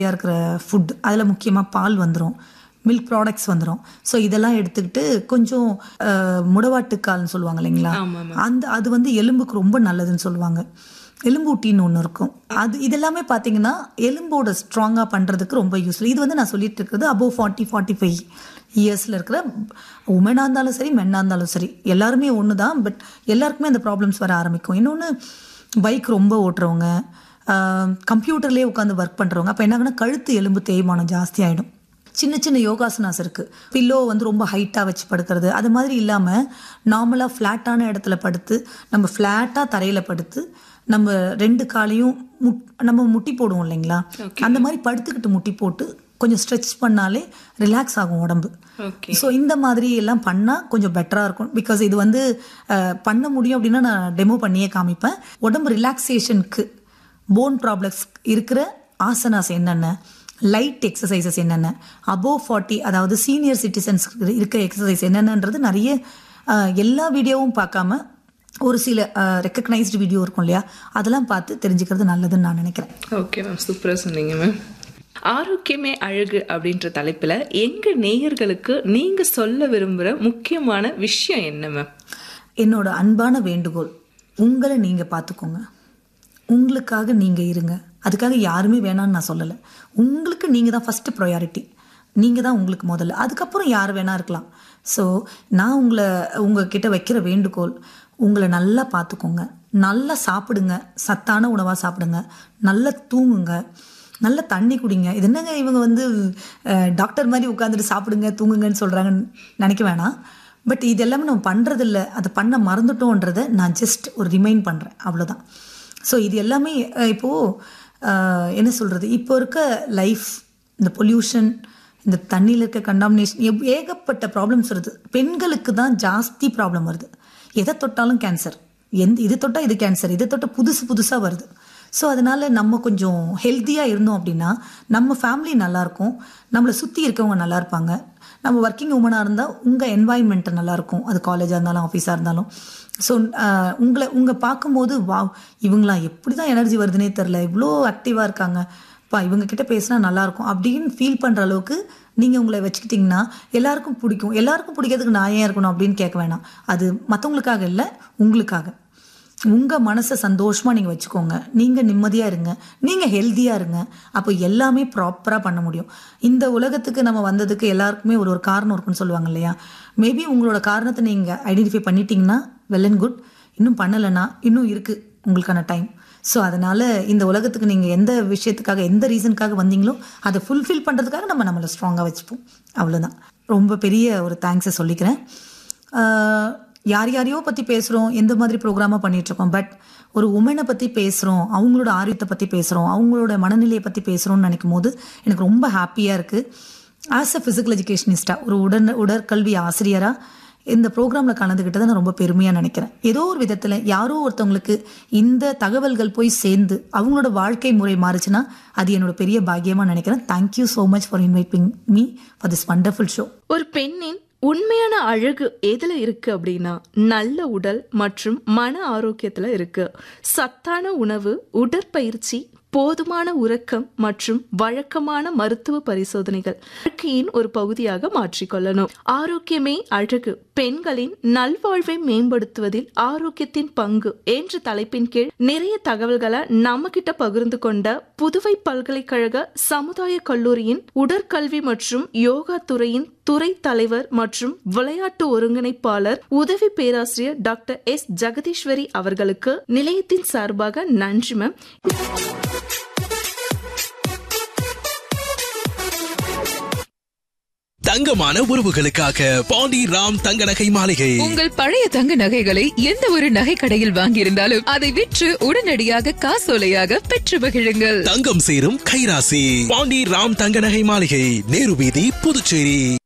இருக்கிற ஃபுட் அதில் முக்கியமாக பால் வந்துடும் மில்க் ப்ராடக்ட்ஸ் வந்துடும் ஸோ இதெல்லாம் எடுத்துக்கிட்டு கொஞ்சம் அஹ், முடவாட்டுக்கால்னு சொல்லுவாங்க இல்லைங்களா அந்த அது வந்து எலும்புக்கு ரொம்ப நல்லதுன்னு சொல்லுவாங்க எலும்பூட்டின்னு ஒன்று இருக்கும் அது இதெல்லாமே பார்த்தீங்கன்னா எலும்போட ஸ்ட்ராங்காக பண்ணுறதுக்கு ரொம்ப யூஸ்ஃபுல் இது வந்து நான் சொல்லிட்டு இருக்கிறது அபோவ் ஃபார்ட்டி ஃபார்ட்டி ஃபைவ் இயர்ஸில் இருக்கிற உமனாக இருந்தாலும் சரி மென்னாக இருந்தாலும் சரி எல்லாருமே ஒன்று தான் பட் எல்லாருக்குமே அந்த ப்ராப்ளம்ஸ் வர ஆரம்பிக்கும் இன்னொன்று பைக் ரொம்ப ஓட்டுறவங்க கம்ப்யூட்டர்லேயே உட்காந்து ஒர்க் பண்ணுறவங்க அப்போ என்னாகன்னா கழுத்து எலும்பு தேய்மானம் ஜாஸ்தி ஆகிடும் சின்ன சின்ன யோகாசனாஸ் இருக்கு பில்லோ வந்து ரொம்ப ஹைட்டாக வச்சு படுக்கிறது அது மாதிரி இல்லாமல் நார்மலாக ஃப்ளாட்டான இடத்துல படுத்து நம்ம ஃப்ளாட்டாக தரையில் படுத்து நம்ம ரெண்டு காலையும் முட் நம்ம முட்டி போடுவோம் இல்லைங்களா அந்த மாதிரி படுத்துக்கிட்டு முட்டி போட்டு கொஞ்சம் ஸ்ட்ரெச் பண்ணாலே ரிலாக்ஸ் ஆகும் உடம்பு ஓகே ஸோ இந்த மாதிரி எல்லாம் பண்ணால் கொஞ்சம் பெட்டராக இருக்கும் பிகாஸ் இது வந்து அஹ், பண்ண முடியும் அப்படின்னா நான் டெமோ பண்ணியே காமிப்பேன் உடம்பு ரிலாக்ஸேஷனுக்கு போன் ப்ராப்ளம்ஸ் இருக்கிற ஆசனாஸ் என்னென்ன லைட் எக்ஸசைசஸ் என்னென்ன அபோவ் ஃபார்ட்டி அதாவது சீனியர் சிட்டிசன்ஸ் இருக்க எக்ஸசைஸ் என்னென்னன்றது நிறைய அஹ், எல்லா வீடியோவும் பார்க்காம ஒரு சில ரெக்கக்னைஸ்டு வீடியோ இருக்கும் இல்லையா அதெல்லாம் பார்த்து தெரிஞ்சுக்கிறது நல்லதுன்னு நான் நினைக்கிறேன் ஓகே மேம் சூப்பராக சொன்னீங்க மேம் ஆரோக்கியமே அழகு அப்படின்ற தலைப்பில் எங்கள் நேயர்களுக்கு நீங்கள் சொல்ல விரும்புகிற முக்கியமான விஷயம் என்ன மேம் என்னோட அன்பான வேண்டுகோள் உங்களை நீங்கள் பார்த்துக்கோங்க உங்களுக்காக நீங்கள் இருங்க அதுக்காக யாருமே வேணாம்னு நான் சொல்லலை உங்களுக்கு நீங்கள் தான் ஃபஸ்ட்டு ப்ரையாரிட்டி நீங்கள் தான் உங்களுக்கு முதல்ல அதுக்கப்புறம் யார் வேணா இருக்கலாம் ஸோ நான் உங்களை உங்ககிட்ட வைக்கிற வேண்டுகோள் உங்களை நல்லா பார்த்துக்கோங்க நல்லா சாப்பிடுங்க சத்தான உணவாக சாப்பிடுங்க நல்லா தூங்குங்க நல்ல தண்ணி குடிங்க இது என்னங்க இவங்க வந்து அஹ், டாக்டர் மாதிரி உட்காந்துட்டு சாப்பிடுங்க தூங்குங்கன்னு சொல்கிறாங்கன்னு நினைக்க வேணாம் பட் இது எல்லாமே நம்ம பண்ணுறதில்ல அதை பண்ண மறந்துட்டோன்றதை நான் ஜஸ்ட் ஒரு ரிமைண்ட் பண்ணுறேன் அவ்வளோதான் ஸோ இது எல்லாமே அஹ், இப்போது அஹ், என்ன சொல்கிறது இப்போ இருக்க லைஃப் இந்த பொல்யூஷன் இந்த தண்ணியில் இருக்க கண்டாமினேஷன் எவ் ஏகப்பட்ட ப்ராப்ளம்ஸ் வருது பெண்களுக்கு தான் ஜாஸ்தி ப்ராப்ளம் வருது எதை தொட்டாலும் கேன்சர் எந்த இது தொட்டால் இது கேன்சர் இதை தொட்டால் புதுசு புதுசாக வருது ஸோ அதனால நம்ம கொஞ்சம் ஹெல்த்தியாக இருந்தோம் அப்படின்னா நம்ம ஃபேமிலி நல்லாயிருக்கும் நம்மளை சுற்றி இருக்கவங்க நல்லா இருப்பாங்க நம்ம ஒர்க்கிங் உமனாக இருந்தால் உங்கள் என்வாயன்மெண்ட் நல்லாயிருக்கும் அது காலேஜாக இருந்தாலும் ஆஃபீஸாக இருந்தாலும் ஸோ உங்களை உங்கள் பார்க்கும்போது வா இவங்களா எப்படி தான் எனர்ஜி வருதுன்னே தெரில இவ்வளோ ஆக்டிவாக இருக்காங்க பா இவங்க கிட்ட பேசினா நல்லா இருக்கும் அப்படின்னு ஃபீல் பண்ணுற அளவுக்கு நீங்கள் உங்களை வச்சுக்கிட்டிங்கன்னா எல்லாருக்கும் பிடிக்கும் எல்லாருக்கும் பிடிக்கிறதுக்கு நான் ஏன் இருக்கணும் அப்படின்னு கேட்க வேணாம் அது மற்றவங்களுக்காக இல்லை உங்களுக்காக உங்கள் மனசை சந்தோஷமாக நீங்கள் வச்சுக்கோங்க நீங்கள் நிம்மதியாக இருங்க நீங்கள் ஹெல்த்தியாக இருங்க அப்போ எல்லாமே ப்ராப்பராக பண்ண முடியும் இந்த உலகத்துக்கு நம்ம வந்ததுக்கு எல்லாருக்குமே ஒரு ஒரு காரணம் இருக்குன்னு சொல்லுவாங்க இல்லையா மேபி உங்களோட காரணத்தை நீங்கள் ஐடென்டிஃபை பண்ணிட்டீங்கன்னா வெல் அண்ட் குட் இன்னும் பண்ணலைன்னா இன்னும் இருக்குது உங்களுக்கான டைம் ஸோ அதனால் இந்த உலகத்துக்கு நீங்கள் எந்த விஷயத்துக்காக எந்த ரீசனுக்காக வந்தீங்களோ அதை ஃபுல்ஃபில் பண்ணுறதுக்காக நம்ம நம்மளை ஸ்ட்ராங்காக வச்சுப்போம் அவ்வளோதான் ரொம்ப பெரிய ஒரு தேங்க்ஸை சொல்லிக்கிறேன் ஆஹ் யார் யாரையோ பற்றி பேசுகிறோம் எந்த மாதிரி ப்ரோக்ராமாக பண்ணிகிட்ருக்கோம் பட் ஒரு உமனை பற்றி பேசுகிறோம் அவங்களோட ஆரோக்கியத்தை பற்றி பேசுகிறோம் அவங்களோட மனநிலையை பற்றி பேசுகிறோம்னு நினைக்கும் போது எனக்கு ரொம்ப ஹாப்பியாக இருக்குது ஆஸ் அ ஃபிசிக்கல் எஜுகேஷனிஸ்டாக ஒரு உடன் உடற்கல்வி ஆசிரியராக இந்த ப்ரோக்ராமில் கலந்துக்கிட்டதை நான் ரொம்ப பெருமையாக நினைக்கிறேன் ஏதோ ஒரு விதத்தில் யாரோ ஒருத்தவங்களுக்கு இந்த தகவல்கள் போய் சேர்ந்து அவங்களோட வாழ்க்கை முறை மாறுச்சுன்னா அது என்னோட பெரிய பாக்கியமாக நினைக்கிறேன் thank you so much for inviting me for this wonderful show ஒரு பெண்ணின் உண்மையான அழகு எதுல இருக்கு அப்படின்னா நல்ல உடல் மற்றும் மன ஆரோக்கியத்துல இருக்கு சத்தான உணவு உடற்பயிற்சி போதுமான உறக்கம் மற்றும் வழக்கமான மருத்துவ பரிசோதனைகள் வாழ்க்கையின் ஒரு பகுதியாக மாற்றிக்கொள்ளணும் ஆரோக்கியமே அழகு பெண்களின் நல்வாழ்வை மேம்படுத்துவதில் ஆரோக்கியத்தின் பங்கு என்ற தலைப்பின் கீழ் நிறைய தகவல்களை நம்ம கிட்ட பகிர்ந்து கொண்ட புதுவை பல்கலைக்கழக சமுதாய கல்லூரியின் உடற்கல்வி மற்றும் யோகா துறையின் துறை தலைவர் மற்றும் விளையாட்டு ஒருங்கிணைப்பாளர் உதவி பேராசிரியர் டாக்டர் எஸ் ஜெகதீஸ்வரி அவர்களுக்கு நிலையத்தின் சார்பாக நன்றி மேம் தங்கமான உறவுகளுக்காக பாண்டி ராம் தங்க நகை மாளிகை உங்கள் பழைய தங்க நகைகளை எந்த ஒரு நகை கடையில் வாங்கியிருந்தாலும் அதை விற்று உடனடியாக காசோலையாக பெற்று மகிழுங்கள் தங்கம் சேரும் கைராசி பாண்டி ராம் தங்க நகை மாளிகை நேரு வீதி புதுச்சேரி